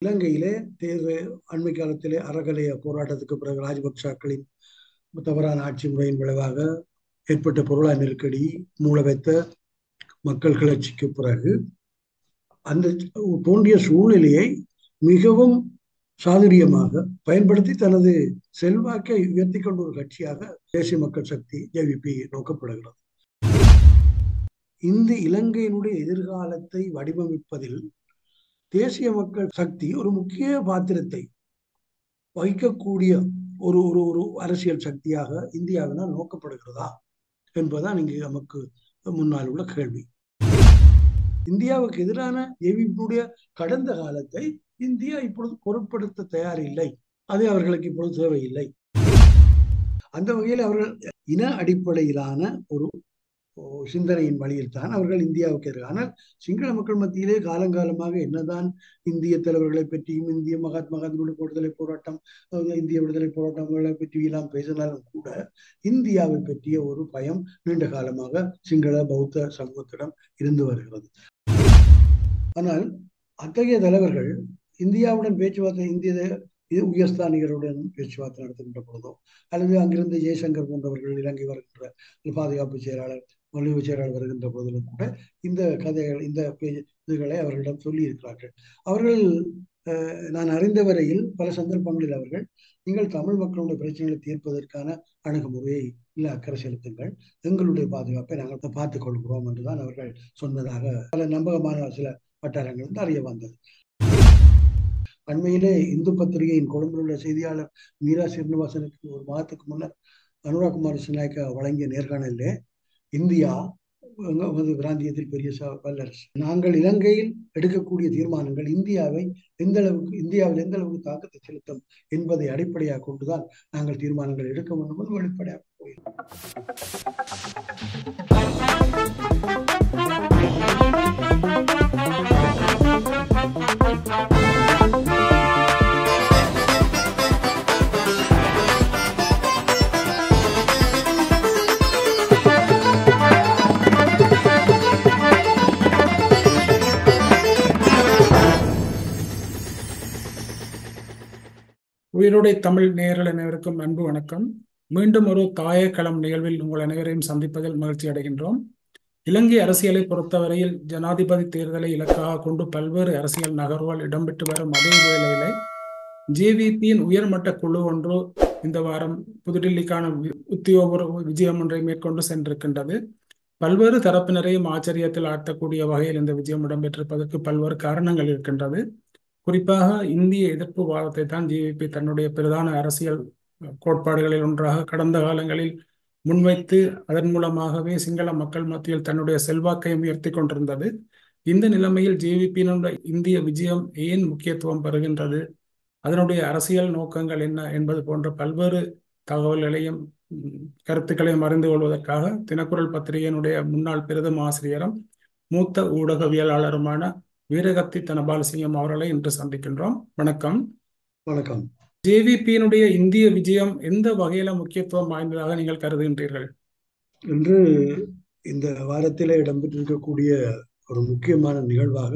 இலங்கையிலே தேர்தல் அண்மை காலத்திலே அறகலைய போராட்டத்துக்கு பிறகு ராஜபக்சாக்களின் தவறான ஆட்சி முறையின் விளைவாக ஏற்பட்ட பொருளாதார நெருக்கடி மூல வைத்த மக்கள் கிளர்ச்சிக்கு பிறகு அந்த தோன்றிய சூழ்நிலையை மிகவும் சாதுரியமாக பயன்படுத்தி தனது செல்வாக்கை உயர்த்தி கொண்ட ஒரு கட்சியாக தேசிய மக்கள் சக்தி ஜேவிபி நோக்கப்படுகிறது இந்த இலங்கையினுடைய எதிர்காலத்தை வடிவமைப்பதில் தேசிய மக்கள் சக்தி ஒரு முக்கிய பாத்திரத்தை வகிக்கக்கூடிய ஒரு ஒரு ஒரு அரசியல் சக்தியாக இந்தியாவினால் நோக்கப்படுகிறதா என்பதுதான் இங்கு நமக்கு முன்னால் உள்ள கேள்வி இந்தியாவுக்கு எதிரான ஏவினுடைய கடந்த காலத்தை இந்தியா இப்பொழுது பொருட்படுத்த தயாரில்லை அது அவர்களுக்கு இப்பொழுது தேவையில்லை அந்த வகையில் அவர்கள் இன அடிப்படையிலான ஒரு சிந்தனையின் வழியில் தான் அவர்கள் இந்தியாவுக்கு எதிராக ஆனால் சிங்கள மக்கள் மத்தியிலே காலங்காலமாக என்னதான் இந்திய தலைவர்களை பற்றியும் இந்திய மகாத்மா காந்தியுடைய விடுதலை போராட்டம் இந்திய விடுதலை போராட்டங்களை பற்றி எல்லாம் பேசினாலும் கூட இந்தியாவை பற்றிய ஒரு பயம் நீண்ட காலமாக சிங்கள பௌத்த சமூகத்திடம் இருந்து வருகிறது ஆனால் அத்தகைய தலைவர்கள் இந்தியாவுடன் பேச்சுவார்த்தை இந்திய உயர்ஸ்தானிகருடன் பேச்சுவார்த்தை நடத்துகின்ற பொழுதோ அல்லது அங்கிருந்து ஜெய்சங்கர் போன்றவர்கள் இலங்கை வருகின்ற பாதுகாப்பு செயலாளர் மலிவு செயலாளர் வருகின்ற போதிலும் கூட இந்த கதைகள் இந்த இதுகளை அவர்களிடம் சொல்லி இருக்கிறார்கள் அவர்கள் நான் அறிந்த வரையில் பல சந்தர்ப்பங்களில் அவர்கள் நீங்கள் தமிழ் மக்களுடைய பிரச்சனைகளை தீர்ப்பதற்கான அணுகுமுறையை இல்லை அக்கறை செலுத்துங்கள் எங்களுடைய பாதுகாப்பை நாங்கள் பார்த்துக் கொள்கிறோம் என்றுதான் அவர்கள் சொன்னதாக பல நம்பகமான சில வட்டாரங்கள் வந்து அறிய வந்தது அண்மையிலே இந்து பத்திரிகையின் கொழும்பில் உள்ள செய்தியாளர் மீரா சீனிவாசனுக்கு ஒரு மாதத்துக்கு முன்னர் அனுராகுமார் சிநாயக்கா வழங்கிய நேர்காணலிலே இந்தியா நமது பிராந்தியத்தில் பெரிய வல்லரசு நாங்கள் இலங்கையில் எடுக்கக்கூடிய தீர்மானங்கள் இந்தியாவை எந்த அளவுக்கு இந்தியாவில் எந்த அளவுக்கு தாக்கத்தை செலுத்தும் என்பதை அடிப்படையாக கொண்டுதான் நாங்கள் தீர்மானங்கள் எடுக்க வேண்டும் என்று வெளிப்படையாக உயிரோடை தமிழ் நேயர்கள் அனைவருக்கும் அன்பு வணக்கம் மீண்டும் ஒரு தாயக்களம் நிகழ்வில் உங்கள் அனைவரையும் சந்திப்பதில் மகிழ்ச்சி அடைகின்றோம் இலங்கை அரசியலை பொறுத்தவரையில் ஜனாதிபதி தேர்தலை இலக்காக கொண்டு பல்வேறு அரசியல் நகர்வுகள் இடம்பெற்று வரும் அதே வேளையிலே ஜேவிபியின் உயர்மட்ட குழு ஒன்று இந்த வாரம் புதுடில்லிக்கான உத்தியோகபூர்வ விஜயம் ஒன்றை மேற்கொண்டு சென்றிருக்கின்றது பல்வேறு தரப்பினரையும் ஆச்சரியத்தில் ஆழ்த்தக்கூடிய வகையில் இந்த விஜயம் இடம்பெற்றிருப்பதற்கு பல்வேறு காரணங்கள் இருக்கின்றது குறிப்பாக இந்திய எதிர்ப்பு வாதத்தை தான் ஜேவிபி தன்னுடைய பிரதான அரசியல் கோட்பாடுகளில் ஒன்றாக கடந்த காலங்களில் முன்வைத்து அதன் மூலமாகவே சிங்கள மக்கள் மத்தியில் தன்னுடைய செல்வாக்கை உயர்த்தி கொண்டிருந்தது இந்த நிலைமையில் ஜேவிபியினுடைய இந்திய விஜயம் ஏன் முக்கியத்துவம் பெறுகின்றது அதனுடைய அரசியல் நோக்கங்கள் என்ன என்பது போன்ற பல்வேறு தகவல்களையும் கருத்துக்களையும் அறிந்து கொள்வதற்காக தினக்குரல் பத்திரிகையினுடைய முன்னாள் பெரிதும் ஆசிரியரும் மூத்த ஊடகவியலாளருமான வீரகத்தி தனபாலசிங்கம் அவர்களை இன்று சந்திக்கின்றோம் வணக்கம் வணக்கம் ஜேவிபியினுடைய இந்திய விஜயம் எந்த வகையில முக்கியத்துவம் வாய்ந்ததாக நீங்கள் கருதுகின்றீர்கள் இன்று இந்த வாரத்திலே இடம்பெற்றிருக்கக்கூடிய ஒரு முக்கியமான நிகழ்வாக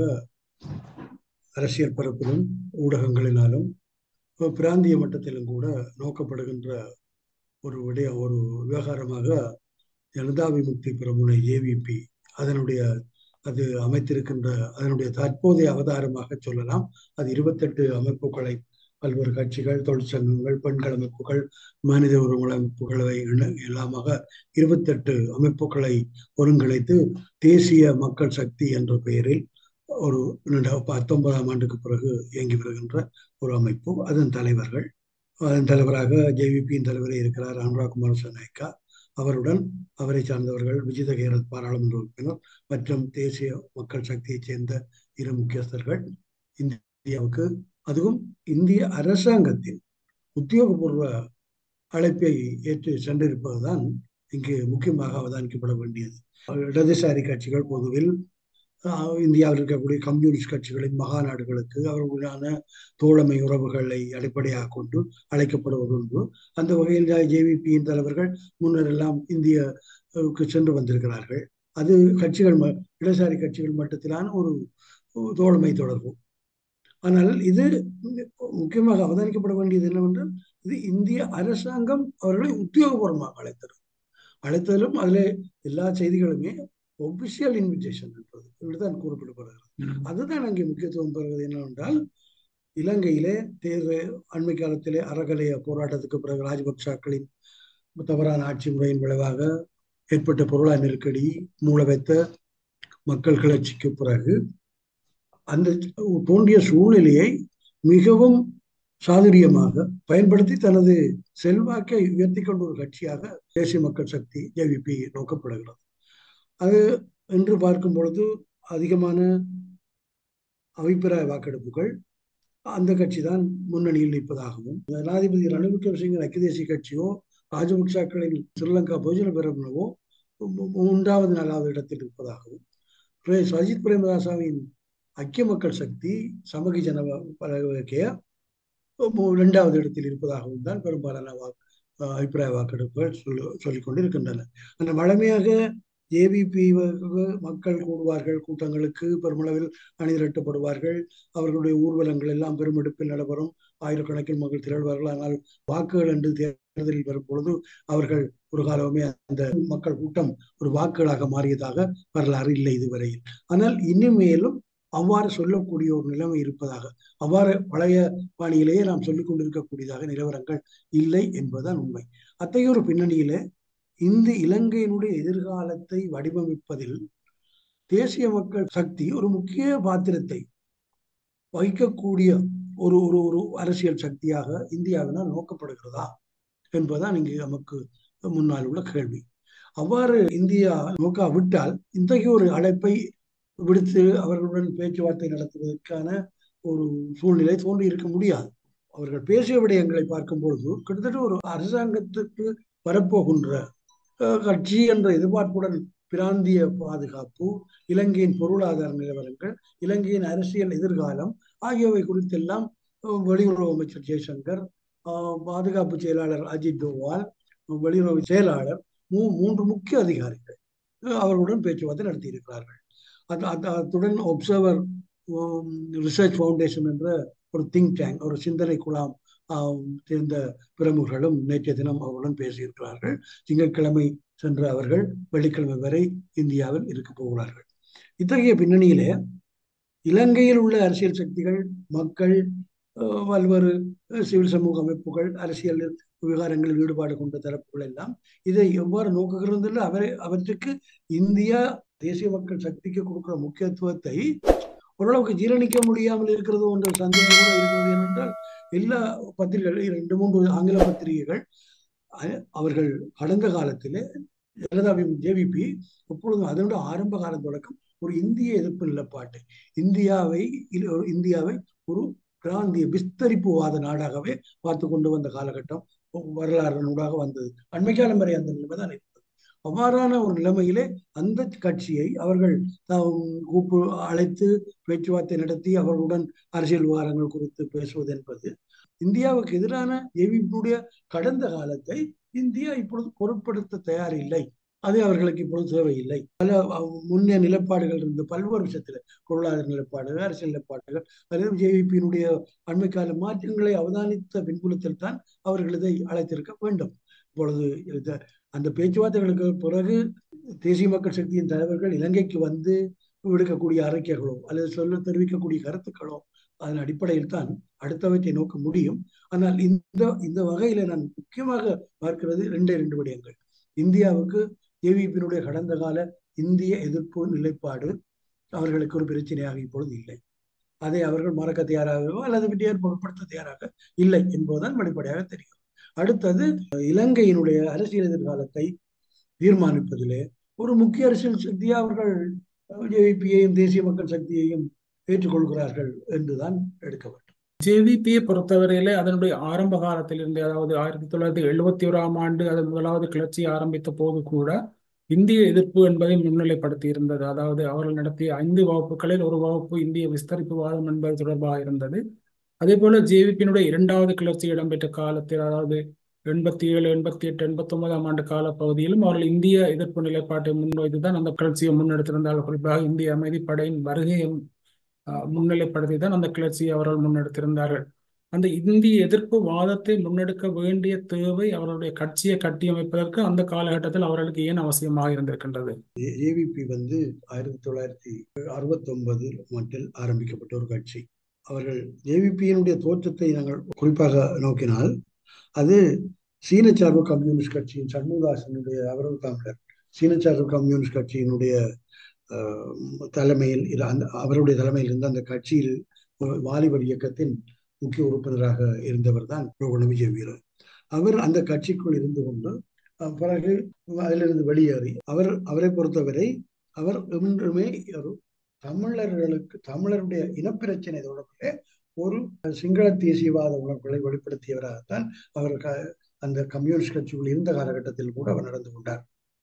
அரசியல் பரப்பிலும் ஊடகங்களினாலும் பிராந்திய மட்டத்திலும் கூட நோக்கப்படுகின்ற ஒரு விடய ஒரு விவகாரமாக ஜனதா விமுக்தி பிரமுனை ஏவிபி அதனுடைய அது அமைத்திருக்கின்ற அதனுடைய தற்போதைய அவதாரமாக சொல்லலாம் அது இருபத்தெட்டு அமைப்புகளை பல்வேறு கட்சிகள் தொழிற்சங்கங்கள் பெண்கள் அமைப்புகள் மனித உரிமை அமைப்புகளை எல்லாமாக இருபத்தெட்டு அமைப்புகளை ஒருங்கிணைத்து தேசிய மக்கள் சக்தி என்ற பெயரில் ஒரு பத்தொன்பதாம் ஆண்டுக்கு பிறகு இயங்கி வருகின்ற ஒரு அமைப்பு அதன் தலைவர்கள் அதன் தலைவராக ஜேவிபியின் தலைவரே இருக்கிறார் அனுராகுமார் சநாயக்கா அவருடன் அவரை சார்ந்தவர்கள் விஜித கேரத் பாராளுமன்ற உறுப்பினர் மற்றும் தேசிய மக்கள் சக்தியைச் சேர்ந்த இரு முக்கியஸ்தர்கள் இந்தியாவுக்கு அதுவும் இந்திய அரசாங்கத்தின் உத்தியோகபூர்வ அழைப்பை ஏற்று சென்றிருப்பதுதான் இங்கு முக்கியமாக அவதானிக்கப்பட வேண்டியது இடதுசாரி கட்சிகள் பொதுவில் இந்தியாவில் இருக்கக்கூடிய கம்யூனிஸ்ட் கட்சிகளின் மகாநாடுகளுக்கு அவர்களுடனான தோழமை உறவுகளை அடிப்படையாக கொண்டு அழைக்கப்படுவது உண்டு அந்த வகையில் ஜேவிபியின் தலைவர்கள் முன்னர் எல்லாம் இந்தியாவுக்கு சென்று வந்திருக்கிறார்கள் அது கட்சிகள் இடதுசாரி கட்சிகள் மட்டத்திலான ஒரு தோழமை தொடர்பு ஆனால் இது முக்கியமாக அவதானிக்கப்பட வேண்டியது என்னவென்றால் இது இந்திய அரசாங்கம் அவர்களை உத்தியோகபூர்வமாக அழைத்தது அழைத்ததிலும் அதில் எல்லா செய்திகளுமே ஒபிஷியல் இன்விடேஷன் என்பது இப்படிதான் கூறப்படப்படுகிறது அதுதான் அங்கே முக்கியத்துவம் பெறுவது என்னவென்றால் இலங்கையிலே தேர்தல் அண்மை காலத்திலே அறகலைய போராட்டத்துக்கு பிறகு ராஜபக்சாக்களின் தவறான ஆட்சி முறையின் விளைவாக ஏற்பட்ட பொருளாதார நெருக்கடி மூல வைத்த மக்கள் கிளர்ச்சிக்கு பிறகு அந்த தோன்றிய சூழ்நிலையை மிகவும் சாதுரியமாக பயன்படுத்தி தனது செல்வாக்கை உயர்த்தி கொண்ட ஒரு கட்சியாக தேசிய மக்கள் சக்தி ஜேவிபி நோக்கப்படுகிறது அது என்று பார்க்கும் பொழுது அதிகமான அபிப்பிராய வாக்கெடுப்புகள் அந்த கட்சி தான் முன்னணியில் நிற்பதாகவும் ஜனாதிபதி ரணில் விக்ரமசிங்க ஐக்கிய தேசிய கட்சியோ ராஜபக்சாக்களின் ஸ்ரீலங்கா பொதுஜன பெரமுனவோ மூன்றாவது நாலாவது இடத்தில் இருப்பதாகவும் சஜித் பிரேமதாசாவின் ஐக்கிய மக்கள் சக்தி சமகி ஜன பலகைய இரண்டாவது இடத்தில் இருப்பதாகவும் தான் பெரும்பாலான அபிப்பிராய வாக்கெடுப்புகள் சொல்லி சொல்லிக் கொண்டிருக்கின்றன அந்த வழமையாக ஏபிபி மக்கள் கூடுவார்கள் கூட்டங்களுக்கு பெருமளவில் அணிதிரட்டப்படுவார்கள் அவர்களுடைய ஊர்வலங்கள் எல்லாம் பெருமெடுப்பில் நடைபெறும் ஆயிரக்கணக்கில் மக்கள் திரள்வார்கள் ஆனால் வாக்குகள் என்று தேர்தலில் வரும் பொழுது அவர்கள் ஒரு காலமே அந்த மக்கள் கூட்டம் ஒரு வாக்குகளாக மாறியதாக வரலாறு இல்லை இதுவரையில் ஆனால் இனிமேலும் அவ்வாறு சொல்லக்கூடிய ஒரு நிலைமை இருப்பதாக அவ்வாறு பழைய பாணியிலேயே நாம் சொல்லிக் கொண்டிருக்கக்கூடியதாக நிலவரங்கள் இல்லை என்பதுதான் உண்மை அத்தகைய ஒரு பின்னணியிலே இந்த இலங்கையினுடைய எதிர்காலத்தை வடிவமைப்பதில் தேசிய மக்கள் சக்தி ஒரு முக்கிய பாத்திரத்தை வகிக்கக்கூடிய ஒரு ஒரு ஒரு அரசியல் சக்தியாக இந்தியாவினால் நோக்கப்படுகிறதா என்பதுதான் இங்கு நமக்கு முன்னால் உள்ள கேள்வி அவ்வாறு இந்தியா நோக்காவிட்டால் இத்தகைய ஒரு அழைப்பை விடுத்து அவர்களுடன் பேச்சுவார்த்தை நடத்துவதற்கான ஒரு சூழ்நிலை தோன்றி இருக்க முடியாது அவர்கள் பேசிய விடயங்களை பார்க்கும் பொழுது கிட்டத்தட்ட ஒரு அரசாங்கத்துக்கு வரப்போகின்ற கட்சி என்ற எதிர்பார்ப்புடன் பிராந்திய பாதுகாப்பு இலங்கையின் பொருளாதார நிலவரங்கள் இலங்கையின் அரசியல் எதிர்காலம் ஆகியவை குறித்தெல்லாம் வெளியுறவு அமைச்சர் ஜெய்சங்கர் பாதுகாப்பு செயலாளர் அஜித் டோவால் வெளியுறவு செயலாளர் மூ மூன்று முக்கிய அதிகாரிகள் அவர்களுடன் பேச்சுவார்த்தை நடத்தியிருக்கிறார்கள் அத்துடன் ஒப்சர்வர் ரிசர்ச் ஃபவுண்டேஷன் என்ற ஒரு திங்க் டேங்க் ஒரு சிந்தனை குழாம் சேர்ந்த பிரமுகர்களும் நேற்றைய தினம் அவருடன் பேசியிருக்கிறார்கள் திங்கட்கிழமை சென்ற அவர்கள் வெள்ளிக்கிழமை வரை இந்தியாவில் இருக்க போகிறார்கள் இத்தகைய பின்னணியிலே இலங்கையில் உள்ள அரசியல் சக்திகள் மக்கள் பல்வேறு சிவில் சமூக அமைப்புகள் அரசியல் விவகாரங்களில் ஈடுபாடு கொண்ட தரப்புகள் எல்லாம் இதை எவ்வாறு நோக்குகிறது அவரை அவற்றுக்கு இந்தியா தேசிய மக்கள் சக்திக்கு கொடுக்கிற முக்கியத்துவத்தை ஓரளவுக்கு ஜீரணிக்க முடியாமல் இருக்கிறது என்ற சந்தேகம் கூட இருக்கிறது ஏனென்றால் எல்லா பத்திரிகைகள் ரெண்டு மூன்று ஆங்கில பத்திரிகைகள் அவர்கள் கடந்த காலத்திலே ஜனதா ஜேவிபி எப்பொழுதும் அதனோட ஆரம்ப காலம் தொடக்கம் ஒரு இந்திய எதிர்ப்பு நிலப்பாட்டை இந்தியாவை இந்தியாவை ஒரு பிராந்திய விஸ்தரிப்புவாத நாடாகவே பார்த்து கொண்டு வந்த காலகட்டம் வரலாறு நூடாக வந்தது அண்மை காலம் வரை அந்த நிலைமை தான் இருந்தது அவ்வாறான ஒரு நிலைமையிலே அந்த கட்சியை அவர்கள் கூப்பு அழைத்து பேச்சுவார்த்தை நடத்தி அவர்களுடன் அரசியல் விவகாரங்கள் குறித்து பேசுவது என்பது இந்தியாவுக்கு எதிரான ஏவிப்புடைய கடந்த காலத்தை இந்தியா இப்பொழுது பொருட்படுத்த தயார் இல்லை அது அவர்களுக்கு இப்பொழுது தேவையில்லை பல முன்னே நிலப்பாடுகள் இருந்து பல்வேறு விஷயத்துல பொருளாதார நிலப்பாடுகள் அரசியல் நிலப்பாடுகள் அதே ஜேவிபியினுடைய அண்மை கால மாற்றங்களை அவதானித்த பின்புலத்தில் தான் அவர்கள் இதை அழைத்திருக்க வேண்டும் இப்பொழுது அந்த பேச்சுவார்த்தைகளுக்கு பிறகு தேசிய மக்கள் சக்தியின் தலைவர்கள் இலங்கைக்கு வந்து விடுக்கக்கூடிய அறிக்கைகளோ அல்லது சொல்ல தெரிவிக்கக்கூடிய கருத்துக்களோ அதன் அடிப்படையில் தான் அடுத்தவற்றை நோக்க முடியும் ஆனால் இந்த இந்த வகையில நான் முக்கியமாக பார்க்கிறது ரெண்டே ரெண்டு விடயங்கள் இந்தியாவுக்கு ஏவிபியினுடைய கடந்த கால இந்திய எதிர்ப்பு நிலைப்பாடு அவர்களுக்கு ஒரு பிரச்சனையாக இப்பொழுது இல்லை அதை அவர்கள் மறக்க தயாராகவோ அல்லது விட்டியார் பொருட்படுத்த தயாராக இல்லை என்பதுதான் வெளிப்படையாக தெரியும் அடுத்தது இலங்கையினுடைய அரசியல் எதிர்காலத்தை தீர்மானிப்பதிலே ஒரு முக்கிய அரசியல் சக்தியை அவர்கள் ஜேவிபியையும் தேசிய மக்கள் சக்தியையும் ஏற்றுக்கொள்கிறார்கள் என்றுதான் எடுக்க வேண்டும் ஜேவிபியை பொறுத்தவரையிலே அதனுடைய ஆரம்ப காலத்திலிருந்து அதாவது ஆயிரத்தி தொள்ளாயிரத்தி எழுபத்தி ஓராம் ஆண்டு அதன் முதலாவது கிளர்ச்சி ஆரம்பித்த போது கூட இந்திய எதிர்ப்பு என்பதை முன்னிலைப்படுத்தி இருந்தது அதாவது அவர்கள் நடத்திய ஐந்து வகுப்புகளில் ஒரு வகுப்பு இந்திய விஸ்தரிப்புவாதம் என்பது தொடர்பாக இருந்தது அதே போல ஜேவிபியினுடைய இரண்டாவது கிளர்ச்சி இடம்பெற்ற காலத்தில் அதாவது எண்பத்தி ஏழு எண்பத்தி எட்டு எண்பத்தி ஒன்பதாம் ஆண்டு கால பகுதியிலும் அவர்கள் இந்திய எதிர்ப்பு நிலைப்பாட்டை முன்வைத்து தான் அந்த கிளர்ச்சியை முன்னெடுத்திருந்தார்கள் குறிப்பாக இந்திய அமைதிப்படையின் வருகையும் முன்னிலைப்படுத்தி தான் அந்த கிளர்ச்சியை அவர்கள் முன்னெடுத்திருந்தார்கள் அந்த இந்திய எதிர்ப்பு வாதத்தை முன்னெடுக்க வேண்டிய தேவை அவர்களுடைய கட்சியை கட்டியமைப்பதற்கு அந்த காலகட்டத்தில் அவர்களுக்கு ஏன் அவசியமாக இருந்திருக்கின்றது ஏவிபி வந்து ஆயிரத்தி தொள்ளாயிரத்தி அறுபத்தி ஒன்பது மட்டில் ஆரம்பிக்கப்பட்ட ஒரு கட்சி அவர்கள் ஏவிபியினுடைய தோற்றத்தை நாங்கள் குறிப்பாக நோக்கினால் அது சீன சார்பு கம்யூனிஸ்ட் கட்சியின் சண்முகாசனுடைய அவரது தமிழர் சீன சார்பு கம்யூனிஸ்ட் கட்சியினுடைய தலைமையில் அந்த அவருடைய தலைமையில் இருந்த அந்த கட்சியில் வாலிபர் இயக்கத்தின் முக்கிய உறுப்பினராக இருந்தவர் தான் ரோகண விஜய் வீரர் அவர் அந்த கட்சிக்குள் இருந்து கொண்டு பிறகு அதிலிருந்து வெளியேறி அவர் அவரை பொறுத்தவரை அவர் என்றுமே ஒரு தமிழர்களுக்கு தமிழருடைய இனப்பிரச்சனை தொடர்பிலே ஒரு சிங்கள தேசியவாத உணர்வுகளை வெளிப்படுத்தியவராகத்தான் அவர் அந்த கம்யூனிஸ்ட் கட்சிக்குள் இருந்த காலகட்டத்தில் கூட அவர் நடந்து கொண்டார்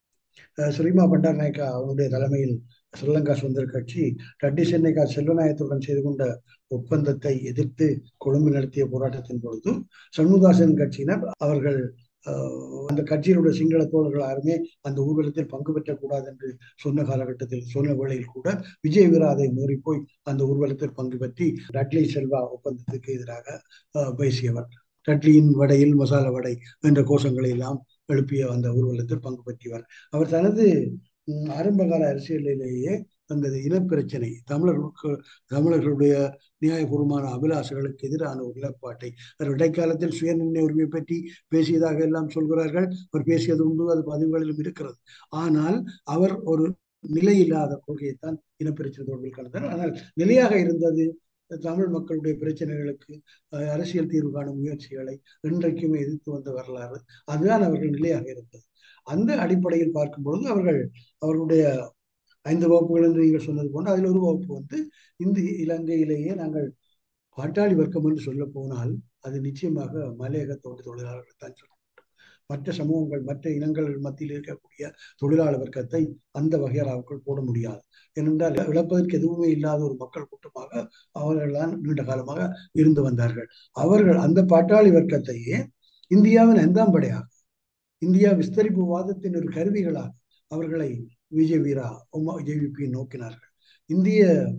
ஸ்ரீமா பண்டார் நாயக்கா அவருடைய தலைமையில் ஸ்ரீலங்கா சுதந்திர கட்சி டட்டி சென்னைக்கா செல்வநாயகத்துடன் செய்து கொண்ட ஒப்பந்தத்தை எதிர்த்து கொழும்பு நடத்திய போராட்டத்தின் பொழுது சண்முகாசன் கட்சியினர் அவர்கள் அந்த கட்சியினுடைய சிங்கள தோழர்கள் யாருமே அந்த ஊர்வலத்தில் பங்கு பெற்றக்கூடாது என்று சொன்ன காலகட்டத்தில் சொன்ன வேளையில் கூட விஜய் வீராதை மீறி போய் அந்த ஊர்வலத்தில் பங்கு பற்றி டட்லி செல்வா ஒப்பந்தத்துக்கு எதிராக பேசியவர் டட்லியின் வடையில் மசாலா வடை என்ற கோஷங்களை எல்லாம் எழுப்பிய அந்த ஊர்வலத்தில் பங்கு பற்றியவர் அவர் தனது ஆரம்பகால அரசியலிலேயே அந்த இனப்பிரச்சனை தமிழர்களுக்கு தமிழர்களுடைய நியாயபூர்வமான அபிலாஷைகளுக்கு எதிரான ஒரு நிலப்பாட்டை அவர் இடைக்காலத்தில் சுயநிர்ணய உரிமை பற்றி பேசியதாக எல்லாம் சொல்கிறார்கள் அவர் பேசியது உண்டு அது பதிவுகளிலும் இருக்கிறது ஆனால் அவர் ஒரு நிலையில்லாத கொள்கையைத்தான் இனப்பிரச்சனை தொடர்பில் கலந்தார் ஆனால் நிலையாக இருந்தது தமிழ் மக்களுடைய பிரச்சனைகளுக்கு அரசியல் தீர்வு காணும் முயற்சிகளை இன்றைக்குமே எதிர்த்து வந்த வரலாறு அதுதான் அவர்கள் நிலையாக இருந்தது அந்த அடிப்படையில் பார்க்கும் பொழுது அவர்கள் அவர்களுடைய ஐந்து வகுப்புகள் என்று நீங்கள் சொன்னது போன்று அதில் ஒரு வகுப்பு வந்து இந்த இலங்கையிலேயே நாங்கள் பாட்டாளி வர்க்கம் என்று சொல்ல போனால் அது நிச்சயமாக மலையக தோட்ட தொழிலாளர்கள் தான் சொல்ல மற்ற சமூகங்கள் மற்ற இனங்கள் மத்தியில் இருக்கக்கூடிய தொழிலாளர் வர்க்கத்தை அந்த வகையறாவுக்குள் போட முடியாது ஏனென்றால் இழப்பதற்கு எதுவுமே இல்லாத ஒரு மக்கள் கூட்டமாக அவர்கள் தான் நீண்ட காலமாக இருந்து வந்தார்கள் அவர்கள் அந்த பாட்டாளி வர்க்கத்தையே இந்தியாவின் ஐந்தாம் படையாக இந்தியா விஸ்தரிப்பு வாதத்தின் ஒரு கருவிகளாக அவர்களை விஜய் வீரா உமா ஜேவிபி நோக்கினார்கள் இந்திய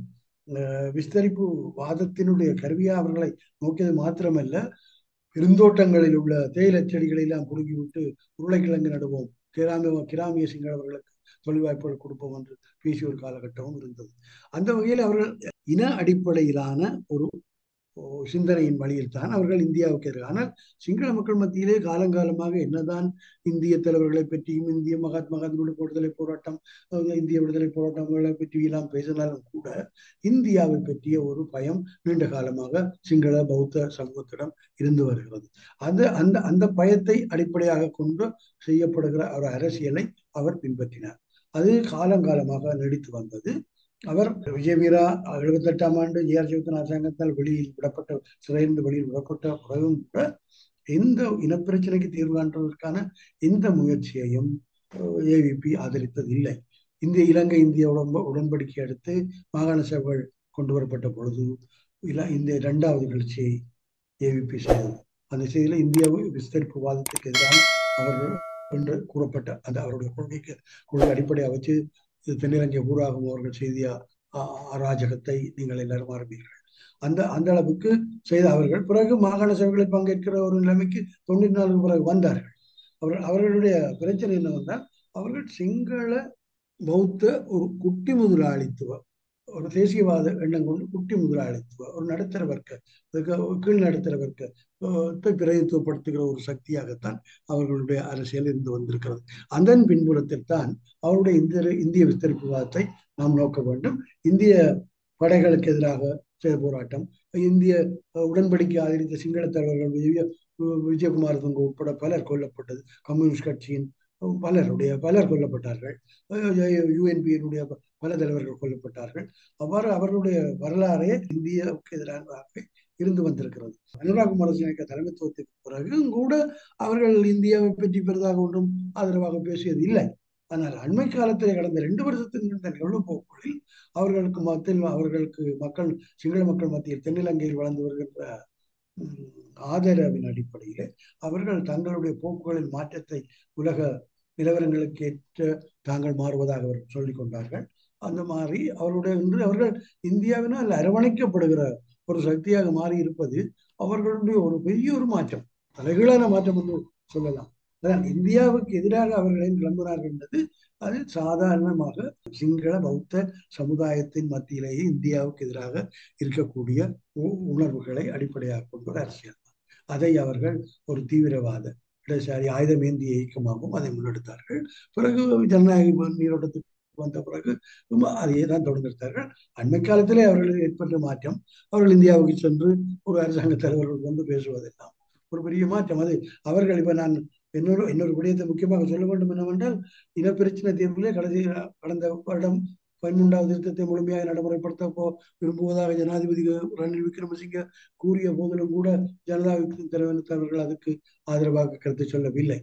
விஸ்தரிப்பு வாதத்தினுடைய கருவியா அவர்களை நோக்கியது மாத்திரமல்ல பெருந்தோட்டங்களில் உள்ள தேயிலை செடிகளை எல்லாம் புடுங்கிவிட்டு உருளைக்கிழங்கு நடுவோம் கிராமிய கிராமிய சிங்களவர்களுக்கு தொழில் வாய்ப்புகள் கொடுப்போம் என்று பேசிய ஒரு காலகட்டமும் இருந்தது அந்த வகையில் அவர்கள் இன அடிப்படையிலான ஒரு சிந்தனையின் வழியில் தான் அவர்கள் இந்தியாவுக்கு எதிராக ஆனால் சிங்கள மக்கள் மத்தியிலே காலங்காலமாக என்னதான் இந்திய தலைவர்களை பற்றியும் இந்திய மகாத்மா காந்தியுடைய விடுதலை போராட்டம் இந்திய விடுதலை போராட்டங்களை பற்றி எல்லாம் பேசினாலும் கூட இந்தியாவை பற்றிய ஒரு பயம் நீண்ட காலமாக சிங்கள பௌத்த சமூகத்திடம் இருந்து வருகிறது அது அந்த அந்த பயத்தை அடிப்படையாக கொண்டு செய்யப்படுகிற ஒரு அரசியலை அவர் பின்பற்றினார் அது காலங்காலமாக நீடித்து வந்தது அவர் விஜயவீரா எழுபத்தி எட்டாம் ஆண்டு ஏஆர் ஜெயத்தன் அரசாங்கத்தால் வெளியில் விடப்பட்ட சிறையிலிருந்து வெளியில் விடப்பட்ட பிறகும் கூட எந்த இனப்பிரச்சனைக்கு தீர்வு காண்பதற்கான எந்த முயற்சியையும் ஏவிபி ஆதரித்தது இல்லை இந்திய இலங்கை இந்திய உடம்ப உடன்படிக்கை அடுத்து மாகாண சபைகள் கொண்டு வரப்பட்ட பொழுது இல்ல இந்த இரண்டாவது நிகழ்ச்சியை ஏவிபி செய்தது அந்த செய்தியில இந்தியாவை விஸ்தரிப்பு வாதத்துக்கு எதிரான அவர்கள் என்று கூறப்பட்ட அந்த அவருடைய கொள்கைக்கு கொள்கை அடிப்படையாக வச்சு தென்னிலங்கை ஊராகும் அவர்கள் செய்திய அராஜகத்தை நீங்கள் எல்லாரும் ஆரம்பிக்கிறீர்கள் அந்த அந்த அளவுக்கு செய்த அவர்கள் பிறகு மாகாண சபைகளில் பங்கேற்கிற ஒரு நிலைமைக்கு தொண்ணூற்றி நாலு பிறகு வந்தார்கள் அவர்கள் அவர்களுடைய பிரச்சனை என்னவென்றால் அவர்கள் சிங்கள பௌத்த ஒரு குட்டி முதலாளித்துவ ஒரு தேசியவாத எண்ணம் கொண்டு குட்டி முதலாளித்துவ ஒரு நடுத்தர வர்க்க கீழ் நடுத்தர வர்க்கத்தை பிரதித்துவப்படுத்துகிற ஒரு சக்தியாகத்தான் அவர்களுடைய அரசியல் இருந்து வந்திருக்கிறது அதன் பின்புலத்தில் தான் அவருடைய இந்திய இந்திய விஸ்தரிப்புவாதத்தை நாம் நோக்க வேண்டும் இந்திய படைகளுக்கு எதிராக செய்த போராட்டம் இந்திய உடன்படிக்கை ஆதரித்த சிங்கள தலைவர்கள் விஜய விஜயகுமார் துங்க உட்பட பலர் கொல்லப்பட்டது கம்யூனிஸ்ட் கட்சியின் பலருடைய பலர் கொல்லப்பட்டார்கள் யுஎன்பியினுடைய பல தலைவர்கள் கொல்லப்பட்டார்கள் அவ்வாறு அவர்களுடைய வரலாறே இந்தியாவுக்கு எதிரானதாகவே இருந்து வந்திருக்கிறது அனுராகுமார சினேக தலைமைத்துவத்துக்கு பிறகும் கூட அவர்கள் இந்தியாவை பற்றி பெரிதாக ஒன்றும் ஆதரவாக பேசியது இல்லை ஆனால் அண்மை காலத்தில் கடந்த ரெண்டு வருஷத்துக்கு இருந்த நிகழ்வுப்போக்குகளில் அவர்களுக்கு மத்தியில் அவர்களுக்கு மக்கள் சிங்கள மக்கள் மத்தியில் தென்னிலங்கையில் வளர்ந்து வருகின்ற ஆதரவின் அடிப்படையில் அவர்கள் தங்களுடைய போக்குகளில் மாற்றத்தை உலக நிலவரங்களுக்கு ஏற்ற தாங்கள் மாறுவதாக அவர்கள் சொல்லிக் கொண்டார்கள் அந்த மாதிரி அவருடைய இன்று அவர்கள் இந்தியாவினால் அரவணைக்கப்படுகிற ஒரு சக்தியாக மாறி இருப்பது அவர்களுடைய ஒரு பெரிய ஒரு மாற்றம் தலைகீழான மாற்றம் என்று சொல்லலாம் அதான் இந்தியாவுக்கு எதிராக அவர்கள் கிளம்பினார்கள் என்பது அது சாதாரணமாக சிங்கள பௌத்த சமுதாயத்தின் மத்தியிலேயே இந்தியாவுக்கு எதிராக இருக்கக்கூடிய உணர்வுகளை அடிப்படையாக கொண்ட ஒரு அரசியல் அதை அவர்கள் ஒரு தீவிரவாத இடதுசாரி ஆயுதமேந்திய இயக்கமாகவும் அதை முன்னெடுத்தார்கள் பிறகு ஜனநாயக நீரோட்டத்துக்கு வந்த பிறகு அதையே தான் தொடர்ந்தார்கள் அண்மை காலத்திலே அவர்களுக்கு ஏற்பட்ட மாற்றம் அவர்கள் இந்தியாவுக்கு சென்று ஒரு அரசாங்க தலைவர்கள் கொண்டு பேசுவதெல்லாம் ஒரு பெரிய மாற்றம் அது அவர்கள் இப்ப நான் இன்னொரு இன்னொரு விடயத்தை முக்கியமாக சொல்ல வேண்டும் என்னவென்றால் இனப்பிரச்சனை தீர்விலே கடைசி கடந்த வருடம் பதிமூன்றாவது திருத்தத்தை முழுமையாக நடைமுறைப்படுத்த போ விரும்புவதாக ஜனாதிபதி ரணில் விக்ரமசிங்க கூறிய போதிலும் கூட ஜனதா தலைவர்கள் அதுக்கு ஆதரவாக கருத்து சொல்லவில்லை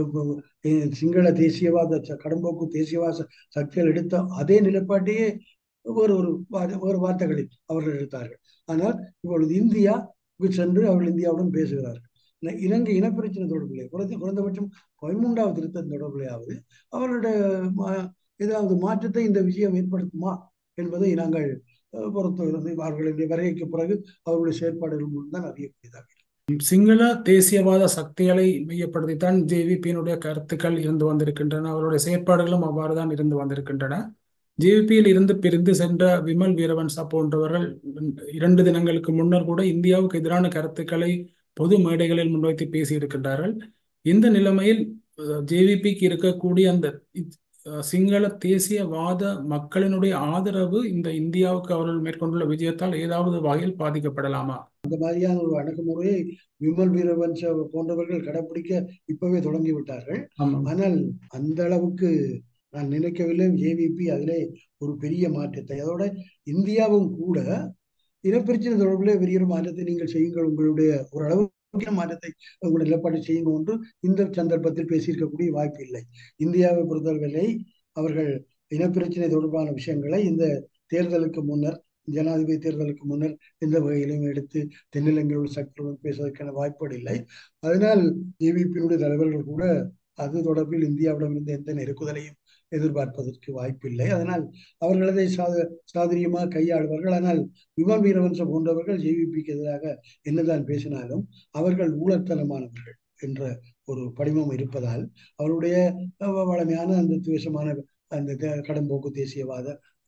சிங்கள தேசியவாத கடம்போக்கு தேசியவாத சக்திகள் எடுத்த அதே நிலைப்பாட்டையே வேறு ஒரு வேறு வார்த்தைகளில் அவர்கள் எடுத்தார்கள் ஆனால் இப்பொழுது இந்தியா சென்று அவர்கள் இந்தியாவுடன் பேசுகிறார்கள் இலங்கை இனப்பிரச்சனை தொடர்பிலே குறைந்த குறைந்தபட்சம் பதிமூன்றாவது திருத்தம் தொடர்பிலேயாவது அவர்களுடைய ஏதாவது மாற்றத்தை இந்த விஷயம் ஏற்படுத்துமா என்பதை நாங்கள் பொறுத்தவரை அவர்களுடைய வருகைக்கு பிறகு அவருடைய செயற்பாடுகள் மூலம் தான் அறியக்கூடியதாக சிங்கள தேசியவாத சக்திகளை மையப்படுத்தித்தான் ஜேவிபியினுடைய கருத்துக்கள் இருந்து வந்திருக்கின்றன அவருடைய செயற்பாடுகளும் அவ்வாறு தான் இருந்து வந்திருக்கின்றன ஜேவிபியில் இருந்து பிரிந்து சென்ற விமல் வீரவன்சா போன்றவர்கள் இரண்டு தினங்களுக்கு முன்னர் கூட இந்தியாவுக்கு எதிரான கருத்துக்களை பொது மேடைகளில் முன்வைத்து பேசியிருக்கின்றார்கள் இந்த நிலைமையில் ஜேவிபிக்கு இருக்கக்கூடிய அந்த சிங்கள தேசியவாத மக்களினுடைய ஆதரவு இந்த இந்தியாவுக்கு அவர்கள் மேற்கொண்டுள்ள விஜயத்தால் ஏதாவது வகையில் பாதிக்கப்படலாமா அந்த மாதிரியான ஒரு அணுகுமுறையை விமல் வீரவன்ச போன்றவர்கள் கடைபிடிக்க இப்பவே தொடங்கி விட்டார்கள் ஆனால் அந்த அளவுக்கு நான் நினைக்கவில்லை ஏவிபி அதிலே ஒரு பெரிய மாற்றத்தை அதோட இந்தியாவும் கூட இனப்பிரச்சனை தொடர்பிலே பெரிய ஒரு மாற்றத்தை நீங்கள் செய்யுங்கள் உங்களுடைய ஓரளவு மாற்றத்தை உங்களுடைய நிலப்பாட்டை செய்யுங்க ஒன்று இந்த சந்தர்ப்பத்தில் பேசியிருக்கக்கூடிய வாய்ப்பு இல்லை இந்தியாவை பொறுத்தவரை அவர்கள் இனப்பிரச்சனை தொடர்பான விஷயங்களை இந்த தேர்தலுக்கு முன்னர் ஜனாதிபதி தேர்தலுக்கு முன்னர் எந்த வகையிலும் எடுத்து தென்னிலங்கையில் உள்ள சக்தியுடன் பேசுவதற்கான வாய்ப்பாடு இல்லை அதனால் ஏவிபியினுடைய தலைவர்கள் கூட அது தொடர்பில் இந்தியாவிடமிருந்து எந்த நெருக்குதலையும் எதிர்பார்ப்பதற்கு வாய்ப்பில்லை அதனால் அவர்கள் அதை சாத சாதுரியமாக கையாளுவார்கள் ஆனால் விமல் வீரவன்ச போன்றவர்கள் ஜேவிபிக்கு எதிராக என்னதான் பேசினாலும் அவர்கள் ஊழற்தனமானவர்கள் என்ற ஒரு படிமம் இருப்பதால் அவருடைய வளமையான அந்த துவேஷமான அந்த கடம்போக்கு தேசியவாத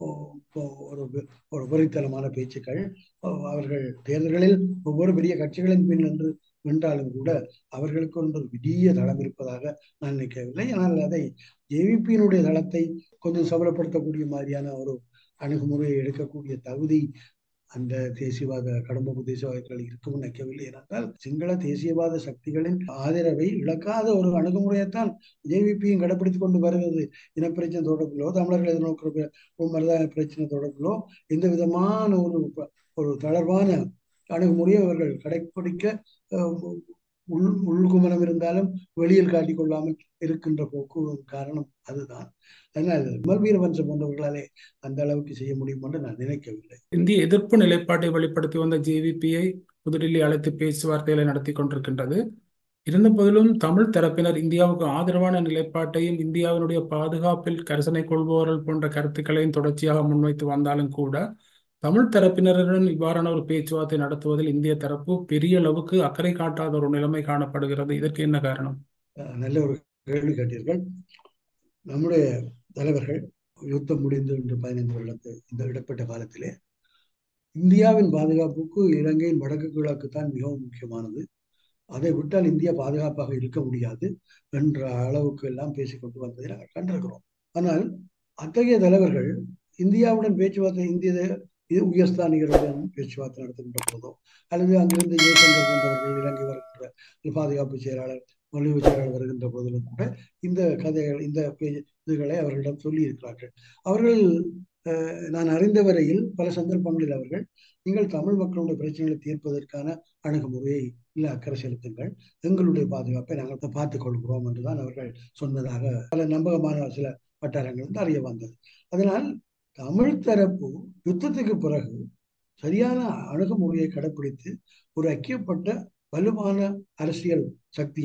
ஒரு ஒரு வெறித்தனமான பேச்சுக்கள் அவர்கள் தேர்தல்களில் ஒவ்வொரு பெரிய கட்சிகளின் பின் என்று வென்றாலும் கூட அவர்களுக்கு ஒன்று விடிய தளம் இருப்பதாக நான் நினைக்கவில்லை ஆனால் அதை ஜேவிபியினுடைய தளத்தை கொஞ்சம் சபலப்படுத்தக்கூடிய மாதிரியான ஒரு அணுகுமுறையை எடுக்கக்கூடிய தகுதி அந்த தேசியவாத கடம்பு தேசியவாதங்கள் இருக்கும் நினைக்கவில்லை ஏனென்றால் சிங்கள தேசியவாத சக்திகளின் ஆதரவை இழக்காத ஒரு அணுகுமுறையைத்தான் ஜேவிபியும் கடைபிடித்துக் கொண்டு வருகிறது இனப்பிரச்சனை தொடர்பிலோ தமிழர்கள் எதிர்நோக்கிற மருதான பிரச்சனை தொடர்பிலோ எந்த விதமான ஒரு ஒரு தளர்வான அணுகுமுறையை அவர்கள் கடைபிடிக்க உள் உள்குமரம் இருந்தாலும் வெளியில் காட்டிக் கொள்ளாமல் இருக்கின்ற போக்கு காரணம் அதுதான் அதனால் மல்வீரவன்ச போன்றவர்களாலே அந்த அளவுக்கு செய்ய முடியும் என்று நான் நினைக்கவில்லை இந்திய எதிர்ப்பு நிலைப்பாட்டை வெளிப்படுத்தி வந்த ஜேவிபியை புதுடில்லி அழைத்து பேச்சுவார்த்தைகளை நடத்தி கொண்டிருக்கின்றது இருந்த போதிலும் தமிழ் தரப்பினர் இந்தியாவுக்கு ஆதரவான நிலைப்பாட்டையும் இந்தியாவினுடைய பாதுகாப்பில் கரிசனை கொள்பவர்கள் போன்ற கருத்துக்களையும் தொடர்ச்சியாக முன்வைத்து வந்தாலும் கூட தமிழ் தரப்பினருடன் இவ்வாறான ஒரு பேச்சுவார்த்தை நடத்துவதில் இந்திய தரப்பு பெரிய அளவுக்கு அக்கறை காட்டாத ஒரு நிலைமை காணப்படுகிறது இதற்கு என்ன காரணம் நல்ல ஒரு கேள்வி கேட்டீர்கள் நம்முடைய தலைவர்கள் யுத்தம் முடிந்து என்று பதினைந்து வருடத்து இந்த இடப்பட்ட காலத்திலே இந்தியாவின் பாதுகாப்புக்கு இலங்கையின் வடக்கு கிழக்கு தான் மிகவும் முக்கியமானது அதை விட்டால் இந்தியா பாதுகாப்பாக இருக்க முடியாது என்ற அளவுக்கு எல்லாம் பேசிக்கொண்டு வந்ததை நாங்கள் கண்டிருக்கிறோம் ஆனால் அத்தகைய தலைவர்கள் இந்தியாவுடன் பேச்சுவார்த்தை இந்திய இது உயர்ஸ்தானிகளுடன் பேச்சுவார்த்தை நடத்துகின்ற போதோ அல்லது அங்கிருந்து ஜெயசங்கர் போன்றவர்கள் இலங்கை வருகின்ற பாதுகாப்பு செயலாளர் மொழிவு செயலாளர் வருகின்ற போதிலும் கூட இந்த கதைகள் இந்த இதுகளை அவர்களிடம் சொல்லி இருக்கிறார்கள் அவர்கள் நான் அறிந்த வரையில் பல சந்தர்ப்பங்களில் அவர்கள் நீங்கள் தமிழ் மக்களுடைய பிரச்சனைகளை தீர்ப்பதற்கான அணுகுமுறையை இல்லை அக்கறை செலுத்துங்கள் எங்களுடைய பாதுகாப்பை நாங்கள் பார்த்துக் கொள்கிறோம் என்றுதான் அவர்கள் சொன்னதாக பல நம்பகமான சில வட்டாரங்கள் வந்து அறிய வந்தது அதனால் தமிழ் தரப்பு யுத்தத்துக்கு பிறகு சரியான அணுகுமுறையை கடைப்பிடித்து ஒரு ஐக்கியப்பட்ட வலுவான அரசியல் சக்தியாக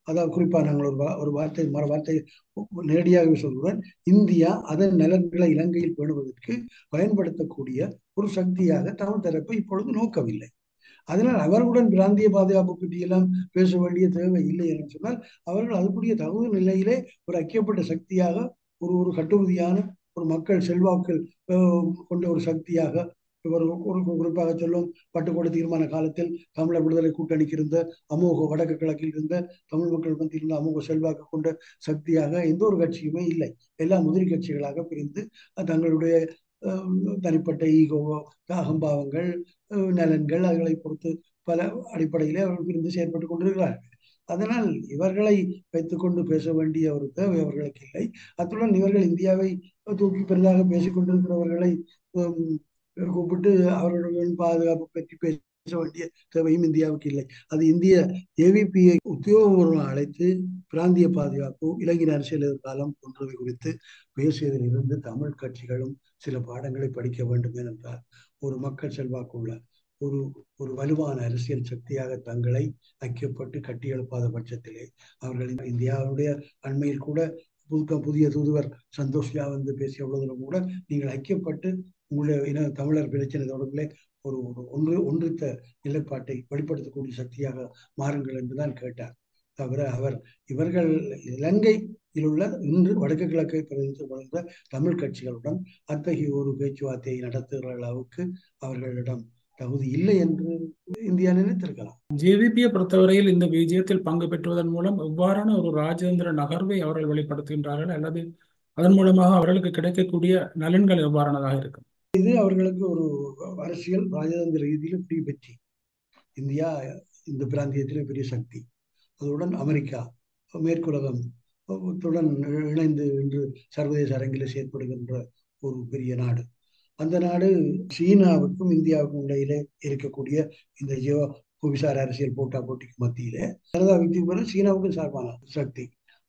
அதாவது குறிப்பா நாங்கள் ஒரு ஒரு வார்த்தை மறு வார்த்தை நேரடியாகவே சொல்கிறேன் இந்தியா அதன் நலன்களை இலங்கையில் பேணுவதற்கு பயன்படுத்தக்கூடிய ஒரு சக்தியாக தமிழ் தரப்பை இப்பொழுது நோக்கவில்லை அதனால் அவர்களுடன் பிராந்திய பாதுகாப்பு பற்றியெல்லாம் பேச வேண்டிய தேவை இல்லை என்று சொன்னால் அவர்கள் அதுக்குரிய தகுதி நிலையிலே ஒரு ஐக்கியப்பட்ட சக்தியாக ஒரு ஒரு கட்டுறுதியான ஒரு மக்கள் செல்வாக்கள் கொண்ட ஒரு சக்தியாக ஒரு ஒரு குறிப்பாக சொல்லும் பட்டுக்கோடு தீர்மான காலத்தில் தமிழர் விடுதலை கூட்டணிக்கு இருந்த அமோக வடக்கு கிழக்கில் இருந்த தமிழ் மக்கள் மத்தியில் இருந்த அமோக செல்வாக்கு கொண்ட சக்தியாக எந்த ஒரு கட்சியுமே இல்லை எல்லா முதிரி கட்சிகளாக பிரிந்து தங்களுடைய தனிப்பட்ட ஈகோ அகம்பாவங்கள் நலன்கள் அதுகளை பொறுத்து பல அடிப்படையிலே அவர்கள் பிரிந்து செயற்பட்டு கொண்டிருக்கிறார்கள் அதனால் இவர்களை வைத்துக்கொண்டு பேச வேண்டிய ஒரு தேவை அவர்களுக்கு இல்லை அத்துடன் இவர்கள் இந்தியாவை தூக்கி பெரிதாக பேசிக் கொண்டிருக்கிறவர்களை கூப்பிட்டு அவர்களுடன் பாதுகாப்பு பற்றி பேச வேண்டிய தேவையும் இந்தியாவுக்கு இல்லை அது இந்திய ஏவிபியை உத்தியோகபூர்வம் அழைத்து பிராந்திய பாதுகாப்பு இளைஞர் அரசியல் எதிர்காலம் போன்றவை குறித்து பேசியதில் இருந்து தமிழ் கட்சிகளும் சில பாடங்களை படிக்க வேண்டும் ஏனென்றால் ஒரு மக்கள் செல்வாக்குள்ள ஒரு ஒரு வலுவான அரசியல் சக்தியாக தங்களை ஐக்கியப்பட்டு கட்டியெழுப்பாத பட்சத்திலே அவர்கள் இந்தியாவுடைய அண்மையில் கூட புதுக்க புதிய தூதுவர் சந்தோஷ்யா வந்து பேசிய பொழுதிலும் கூட நீங்கள் ஐக்கியப்பட்டு உங்களுடைய இன தமிழர் பிரச்சனை தொடர்பிலே ஒரு ஒரு ஒன்று ஒன்றித்த நிலைப்பாட்டை வெளிப்படுத்தக்கூடிய சக்தியாக மாறுங்கள் என்றுதான் கேட்டார் தவிர அவர் இவர்கள் இலங்கையில் உள்ள இன்று வடக்கு கிழக்கை பிரதிநிதித்துவ தமிழ் கட்சிகளுடன் அத்தகைய ஒரு பேச்சுவார்த்தையை நடத்துகிற அளவுக்கு அவர்களிடம் தகுதி இல்லை என்று இந்தியா நினைத்திருக்கலாம் ஜேவிபியை பொறுத்தவரையில் இந்த விஜயத்தில் பங்கு பெற்றுவதன் மூலம் எவ்வாறான ஒரு ராஜேந்திர நகர்வை அவர்கள் வெளிப்படுத்துகின்றார்கள் அல்லது அதன் மூலமாக அவர்களுக்கு கிடைக்கக்கூடிய நலன்கள் எவ்வாறானதாக இருக்கும் இது அவர்களுக்கு ஒரு அரசியல் ராஜதந்திர ரீதியில் பெரிய வெற்றி இந்தியா இந்த பிராந்தியத்திலே பெரிய சக்தி அதுடன் அமெரிக்கா மேற்குலகம் துடன் இணைந்து இன்று சர்வதேச அரங்கில் செயற்படுகின்ற ஒரு பெரிய நாடு அந்த நாடு சீனாவுக்கும் இந்தியாவுக்கும் இடையிலே இருக்கக்கூடிய இந்த ஜியோ புவிசார் அரசியல் போட்டா போட்டிக்கு மத்தியிலே ஜனதா விக்தி சீனாவுக்கும் சார்பான சக்தி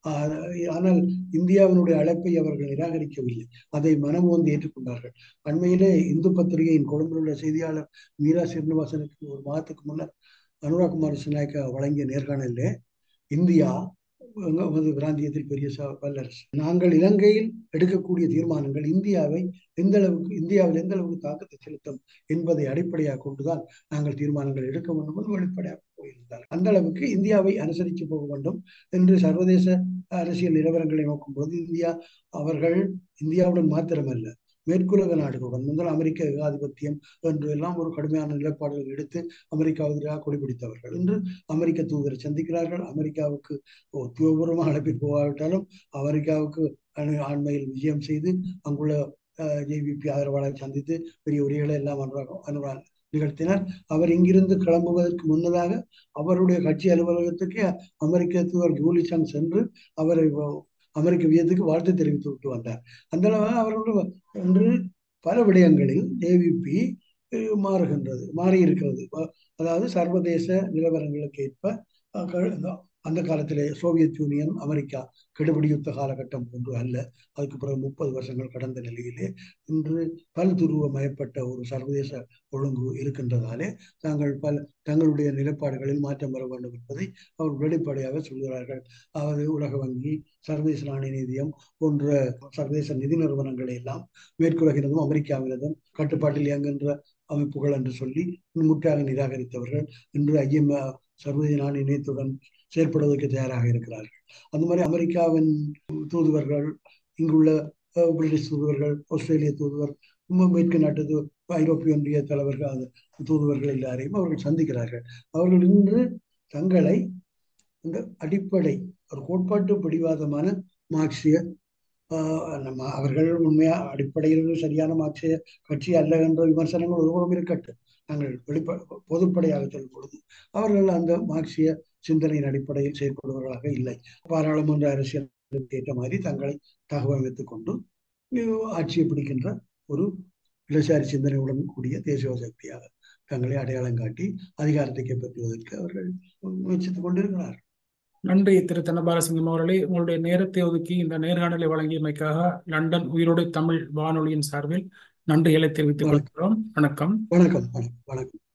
ஆனால் இந்தியாவினுடைய அழைப்பை அவர்கள் நிராகரிக்கவில்லை அதை மனம் வந்து ஏற்றுக்கொண்டார்கள் அண்மையிலே இந்து பத்திரிகையின் கொழும்பில் உள்ள செய்தியாளர் மீரா சீனிவாசனுக்கு ஒரு மாதத்துக்கு முன்னர் அனுராகுமார் சிநாயக்கா வழங்கிய நேர்காணலிலே இந்தியா நமது பிராந்தியத்தில் பெரிய வல்லரசு நாங்கள் இலங்கையில் எடுக்கக்கூடிய தீர்மானங்கள் இந்தியாவை எந்த அளவுக்கு இந்தியாவில் எந்த அளவுக்கு தாக்கத்தை செலுத்தும் என்பதை அடிப்படையாக கொண்டுதான் நாங்கள் தீர்மானங்கள் எடுக்க வேண்டும் என்று வெளிப்படையாக போயிருந்தார் அந்த அளவுக்கு இந்தியாவை அனுசரித்து போக வேண்டும் என்று சர்வதேச அரசியல் நிலவரங்களை நோக்கும் பொழுது இந்தியா அவர்கள் இந்தியாவுடன் மாத்திரமல்ல மேற்குலக நாடுகளுடன் முதல் அமெரிக்க ஏகாதிபத்தியம் என்று எல்லாம் ஒரு கடுமையான நிலைப்பாடுகள் எடுத்து அமெரிக்காவுக்கு எதிராக கொடிபிடித்தவர்கள் இன்று அமெரிக்க தூதரை சந்திக்கிறார்கள் அமெரிக்காவுக்கு உத்தியோகபூர்வமாக அழைப்பி போகாவிட்டாலும் அமெரிக்காவுக்கு ஆண்மையில் விஜயம் செய்து அங்குள்ள ஜேவிபி ஆதரவாளரை சந்தித்து பெரிய உரைகளை எல்லாம் அனுராக நிகழ்த்தினார் அவர் இங்கிருந்து கிளம்புவதற்கு முன்னதாக அவருடைய கட்சி அலுவலகத்துக்கு அமெரிக்க தூதர் ஜூலிசன் சென்று அவரை அமெரிக்க வியத்துக்கு வாழ்த்து தெரிவித்து விட்டு வந்தார் அந்த அளவு அவர்களுடைய என்று பல விடயங்களில் ஏவிபி மாறுகின்றது மாறி இருக்கிறது அதாவது சர்வதேச நிலவரங்களுக்கு ஏற்ப அந்த காலத்திலே சோவியத் யூனியன் அமெரிக்கா கெடுபிடி யுத்த காலகட்டம் ஒன்று அல்ல அதுக்கு பிறகு முப்பது வருஷங்கள் கடந்த நிலையிலே இன்று பல்துருவமயப்பட்ட ஒரு சர்வதேச ஒழுங்கு இருக்கின்றதாலே தாங்கள் பல தங்களுடைய நிலைப்பாடுகளில் மாற்றம் வர வேண்டும் என்பதை அவர் வெளிப்படையாக சொல்கிறார்கள் அதாவது உலக வங்கி சர்வதேச நாணய நிதியம் போன்ற சர்வதேச நிதி நிறுவனங்களை எல்லாம் மேற்குலகினதும் அமெரிக்காவினதும் கட்டுப்பாட்டில் இயங்குகின்ற அமைப்புகள் என்று சொல்லி முற்றாக நிராகரித்தவர்கள் இன்று ஐஎம் சர்வதேச நாணய நிதியத்துடன் செயற்படுவதற்கு தயாராக இருக்கிறார்கள் அந்த மாதிரி அமெரிக்காவின் தூதுவர்கள் இங்குள்ள பிரிட்டிஷ் தூதுவர்கள் ஆஸ்திரேலிய தூதுவர் மேற்கு நாட்டு ஐரோப்பிய ஒன்றிய தலைவர்கள் தூதுவர்கள் எல்லாரையும் அவர்கள் சந்திக்கிறார்கள் அவர்கள் இன்று தங்களை இந்த அடிப்படை ஒரு கோட்பாட்டு பிடிவாதமான மார்க்சிய நம்ம அவர்கள் உண்மையா அடிப்படையில் சரியான மார்க்சிய கட்சி அல்ல என்ற விமர்சனங்கள் ஒருபுறம் இருக்கட்டும் நாங்கள் வெளிப்ப பொதுப்படையாக சொல்லும் பொழுது அவர்கள் அந்த மார்க்சிய சிந்தனையின் அடிப்படையில் செயற்படுபவர்களாக இல்லை பாராளுமன்ற அரசியலுக்கு ஏற்ற மாதிரி தங்களை தகவமைத்துக் கொண்டு ஆட்சியை பிடிக்கின்ற ஒரு இடசாரி சிந்தனையுடன் கூடிய தேசிய சக்தியாக தங்களை அடையாளம் காட்டி அதிகாரத்தை கைப்பற்றுவதற்கு அவர்கள் முயற்சித்துக் கொண்டிருக்கிறார் நன்றி திரு தனபாலசிங்கம் அவர்களே உங்களுடைய நேரத்தை ஒதுக்கி இந்த நேர்காணலை வழங்கியமைக்காக லண்டன் உயிரோடு தமிழ் வானொலியின் சார்பில் நன்றிகளை தெரிவித்துக் கொள்கிறோம் வணக்கம் வணக்கம் வணக்கம்